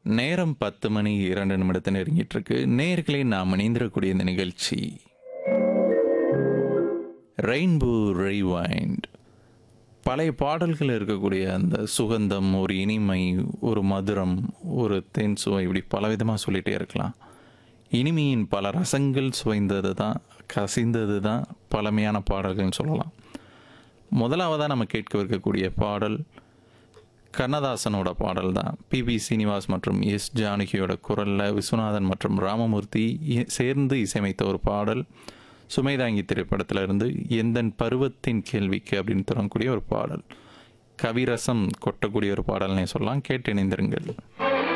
நேரம் பத்து மணி இரண்டு நிமிடத்தை நெருங்கிட்டு இருக்கு நேர்களே நாம் இணைந்திருக்கக்கூடிய இந்த நிகழ்ச்சி ரெயின்போ ரைவைண்ட் பழைய பாடல்கள் இருக்கக்கூடிய அந்த சுகந்தம் ஒரு இனிமை ஒரு மதுரம் ஒரு தேன் சுவை இப்படி பலவிதமாக சொல்லிகிட்டே இருக்கலாம் இனிமையின் பல ரசங்கள் சுவைந்தது தான் கசிந்தது தான் பழமையான பாடல்கள்னு சொல்லலாம் முதலாவதாக நம்ம கேட்கவிருக்கக்கூடிய பாடல் கண்ணதாசனோட பாடல் தான் பிபி சீனிவாஸ் மற்றும் எஸ் ஜானகியோட குரலில் விஸ்வநாதன் மற்றும் ராமமூர்த்தி இ- சேர்ந்து இசையமைத்த ஒரு பாடல் சுமைதாங்கி திரைப்படத்துல இருந்து எந்தன் பருவத்தின் கேள்விக்கு அப்படின்னு தொடங்கக்கூடிய ஒரு பாடல் கவிரசம் கொட்டக்கூடிய ஒரு பாடல்னே சொல்லலாம் கேட்டு இணைந்திருங்கள்